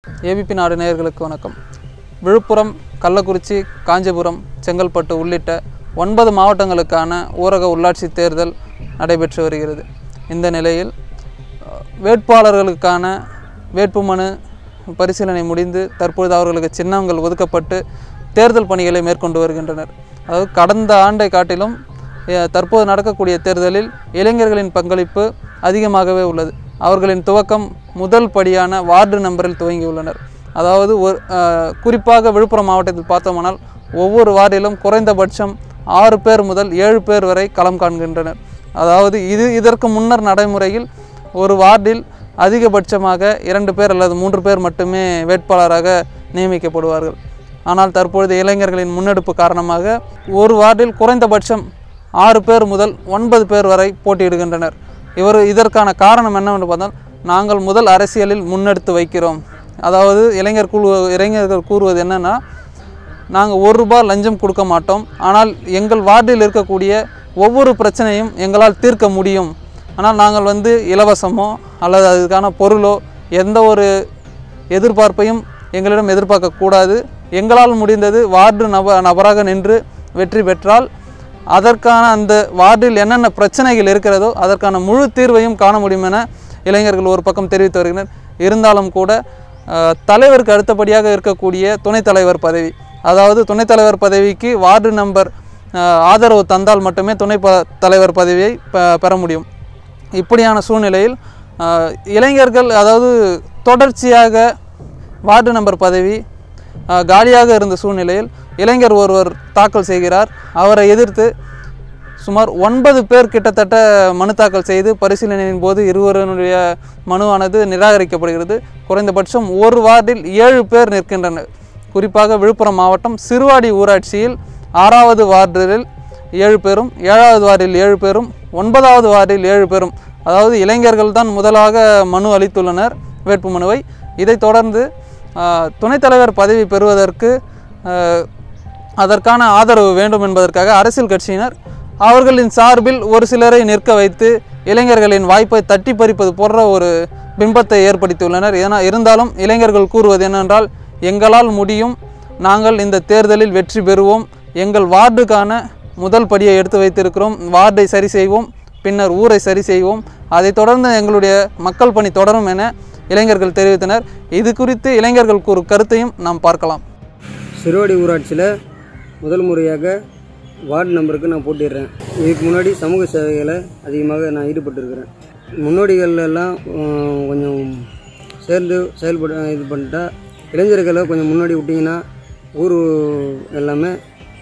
ABP நாடு நேயர்களுக்கு வணக்கம் விழுப்புரம் கள்ளக்குறிச்சி காஞ்சிபுரம் செங்கல்பட்டு உள்ளிட்ட ஒன்பது மாவட்டங்களுக்கான ஊரக உள்ளாட்சி தேர்தல் நடைபெற்று வருகிறது இந்த நிலையில் அஹ், வேட்பாளர்களுக்கான வேட்புமனு பரிசீலனை முடிந்து தற்பொழுது அவர்களுக்கு சின்னங்கள் ஒதுக்கப்பட்டு தேர்தல் பணிகளை மேற்கொண்டு வருகின்றனர் அதாவது கடந்த ஆண்டை காட்டிலும் அஹ், தற்போது நடக்கக்கூடிய தேர்தலில் இளைஞர்களின் பங்களிப்பு அதிகமாகவே உள்ளது அவர்களின் துவக்கம் முதல் படியான வார்டு நம்பரில் துவங்கியுள்ளனர் அதாவது ஒரு அஹ், குறிப்பாக விழுப்புரம் மாவட்டத்தில் பார்த்தோமானால் ஒவ்வொரு வார்டிலும் குறைந்தபட்சம் ஆறு பேர் முதல் ஏழு பேர் வரை களம் காண்கின்றனர் அதாவது இது இதற்கு முன்னர் நடைமுறையில் ஒரு வார்டில் அதிகபட்சமாக இரண்டு பேர் அல்லது மூன்று பேர் மட்டுமே வேட்பாளராக நியமிக்கப்படுவார்கள் ஆனால் தற்பொழுது இளைஞர்களின் முன்னெடுப்பு காரணமாக ஒரு வார்டில் குறைந்தபட்சம் ஆறு பேர் முதல் ஒன்பது பேர் வரை போட்டியிடுகின்றனர் இவர் இதற்கான காரணம் என்னவென்று பார்த்தால் நாங்கள் முதல் அரசியலில் முன்னெடுத்து வைக்கிறோம் அதாவது இளைஞர் குழு இளைஞர்கள் கூறுவது என்னென்னா நாங்கள் ஒரு ரூபாய் லஞ்சம் கொடுக்க மாட்டோம் ஆனால் எங்கள் வார்டில் இருக்கக்கூடிய ஒவ்வொரு பிரச்சனையும் எங்களால் தீர்க்க முடியும் ஆனால் நாங்கள் வந்து இலவசமோ அல்லது அதுக்கான பொருளோ எந்த ஒரு எதிர்பார்ப்பையும் எங்களிடம் எதிர்பார்க்கக்கூடாது எங்களால் முடிந்தது வார்டு நப நபராக நின்று வெற்றி பெற்றால் அதற்கான அந்த வார்டில் என்னென்ன பிரச்சனைகள் இருக்கிறதோ அதற்கான முழு தீர்வையும் காண முடியும் என இளைஞர்கள் ஒரு பக்கம் தெரிவித்து வருகின்றனர் இருந்தாலும் கூட அஹ், தலைவருக்கு அடுத்தபடியாக இருக்கக்கூடிய துணைத் தலைவர் பதவி அதாவது துணைத் தலைவர் பதவிக்கு வார்டு நம்பர் அஹ், ஆதரவு தந்தால் மட்டுமே துணை ப தலைவர் பதவியை பெ- பெற முடியும் இப்படியான சூழ்நிலையில் அஹ், இளைஞர்கள் அதாவது தொடர்ச்சியாக வார்டு நம்பர் பதவி அஹ், காலியாக இருந்த சூழ்நிலையில் இளைஞர் ஒருவர் தாக்கல் செய்கிறார் அவரை எதிர்த்து சுமார் ஒன்பது பேர் கிட்டத்தட்ட மனு தாக்கல் செய்து பரிசீலனையின் போது இருவருடைய மனுவானது நிராகரிக்கப்படுகிறது குறைந்தபட்சம் ஒரு வார்டில் ஏழு பேர் நிற்கின்றனர் குறிப்பாக விழுப்புரம் மாவட்டம் சிறுவாடி ஊராட்சியில் ஆறாவது வார்டில் ஏழு பேரும் ஏழாவது வார்டில் ஏழு பேரும் ஒன்பதாவது வார்டில் ஏழு பேரும் அதாவது இளைஞர்கள் தான் முதலாக மனு அளித்துள்ளனர் வேட்பு மனுவை இதைத் தொடர்ந்து ஆஹ், துணைத் தலைவர் பதவி பெறுவதற்கு ஆஹ், அதற்கான ஆதரவு வேண்டும் என்பதற்காக அரசியல் கட்சியினர் அவர்களின் சார்பில் ஒரு சிலரை நிற்க வைத்து இளைஞர்களின் வாய்ப்பை தட்டி பறிப்பது போன்ற ஒரு பிம்பத்தை ஏற்படுத்தியுள்ளனர் ஏன்னா இருந்தாலும் இளைஞர்கள் கூறுவது என்னென்றால் எங்களால் முடியும் நாங்கள் இந்த தேர்தலில் வெற்றி பெறுவோம் எங்கள் வார்டுக்கான முதல் படியை எடுத்து வைத்திருக்கிறோம் வார்டை சரி செய்வோம் பின்னர் ஊரை சரி செய்வோம் அதைத் தொடர்ந்து எங்களுடைய மக்கள் பணி தொடரும் என இளைஞர்கள் தெரிவித்தனர் இது குறித்து இளைஞர்கள் கூறும் கருத்தையும் நாம் பார்க்கலாம் சிறுவாடி ஊராட்சியில் முதல் முறையாக வார்டு நம்பருக்கு நான் போட்டிடுறேன் இதுக்கு முன்னாடி சமூக சேவைகளை அதிகமாக நான் ஈடுபட்டிருக்கிறேன் முன்னோடிகள் எல்லாம் உம், கொஞ்சம் சேர்ந்து செயல்பட இது பண்ணிட்டா இளைஞர்களை கொஞ்சம் முன்னாடி விட்டிங்கன்னா ஊர் எல்லாமே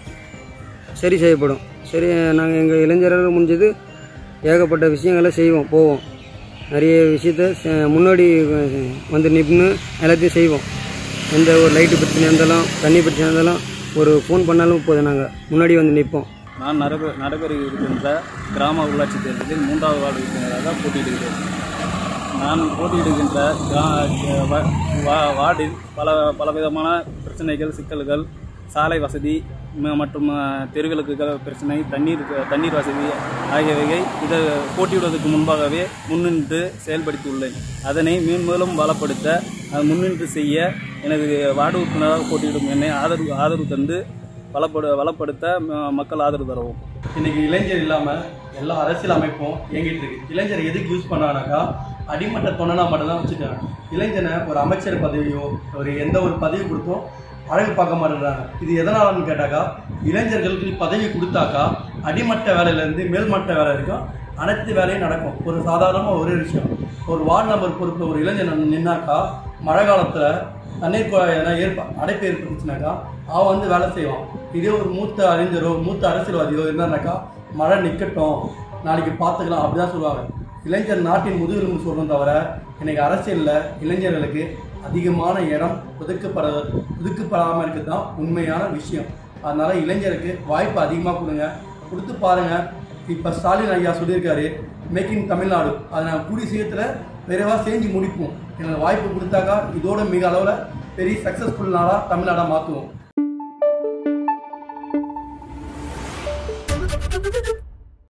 சரி செய்யப்படும் சரி நாங்கள் எங்கள் இளைஞர்கள் முடிஞ்சது ஏகப்பட்ட விஷயங்களை செய்வோம் போவோம் நிறைய விஷயத்த செ- முன்னாடி அஹ், வந்து நின்று எல்லாத்தையும் செய்வோம் எந்த ஒரு லைட்டு பிரச்சனை இருந்தாலும் தண்ணி பிரச்சனை இருந்தாலும் ஒரு ஃபோன் பண்ணாலும் போதும் நாங்கள் முன்னாடி வந்து நிற்போம் நான் நடைபெற நடைபெற இருக்கின்ற கிராம உள்ளாட்சி தேர்தலில் மூன்றாவது வார்டு உறுப்பினராக போட்டியிடுகிறேன் நான் போட்டியிடுகின்ற கிரா- வா- வா- வார்டில் பல பலவிதமான பிரச்சனைகள் சிக்கல்கள் சாலை வசதி ம- மற்றும் அஹ், தெருவிளக்கு க- பிரச்சனை தண்ணீர் தண்ணீர் வசதி ஆகியவை இதை போட்டியிடுவதற்கு முன்பாகவே முன்னின்று செயல்படுத்தியுள்ளேன் அதனை மேன்மேலும் பலப்படுத்த அது முன்னின்று செய்ய எனது வார்டு உறுப்பினராக போட்டியிடும் என்னை ஆதரவு ஆதரவு தந்து வளப்படு வளப்படுத்த ம- மக்கள் ஆதரவு தரவும் இன்னைக்கு இளைஞர் இல்லாம எல்லா அரசியல் அமைப்பும் இயங்கிட்டு இருக்கு இளைஞர் எதுக்கு யூஸ் பண்ணானாக்கா அடிமட்ட தொண்டனா மட்டும் தான் வச்சுட்டாங்க இளைஞனை ஒரு அமைச்சர் பதவியோ ஒரு எந்த ஒரு பதவி கொடுத்தோம் அழகு பார்க்க மாட்டேங்கிறாங்க இது எதனாலன்னு கேட்டாக்கா இளைஞர்களுக்கு பதவி கொடுத்தாக்கா அடிமட்ட வேலையிலேருந்து மேல்மட்ட வேலை வரைக்கும் அனைத்து வேலையும் நடக்கும் ஒரு சாதாரணமாக ஒரு விஷயம் ஒரு வார்டு நம்பர் பொறுப்பில் ஒரு இளைஞன் நின்னாக்கா மழை காலத்தில் தண்ணீர் குழாய் எதனா ஏற்ப அடைப்பு ஏற்பட்டுச்சுனாக்கா அவன் வந்து வேலை செய்வான் இதே ஒரு மூத்த அறிஞரோ மூத்த அரசியல்வாதியோ இருந்தாருனாக்கா மழை நிற்கட்டும் நாளைக்கு பார்த்துக்கலாம் அப்படிதான் சொல்லுவாங்க இளைஞர் நாட்டின் முதுகெலும்பு சொல்றோம் தவிர இன்னைக்கு அரசியலில் இளைஞர்களுக்கு அதிகமான இடம் ஒதுக்கப்பட ஒதுக்கப்படாமல் இருக்கிறது தான் உண்மையான விஷயம் அதனால இளைஞருக்கு வாய்ப்பு அதிகமாக கொடுங்க கொடுத்து பாருங்க இப்போ ஸ்டாலின் ஐயா சொல்லியிருக்காரு மேக் இன் தமிழ்நாடு அதை நான் கூடிய சீக்கிரத்தில் விரைவாக செஞ்சு முடிப்போம் எனக்கு வாய்ப்பு கொடுத்தாக்கா இதோட மிக அளவில் பெரிய சக்ஸஸ்ஃபுல் நாடாக தமிழ்நாடாக மாற்றுவோம்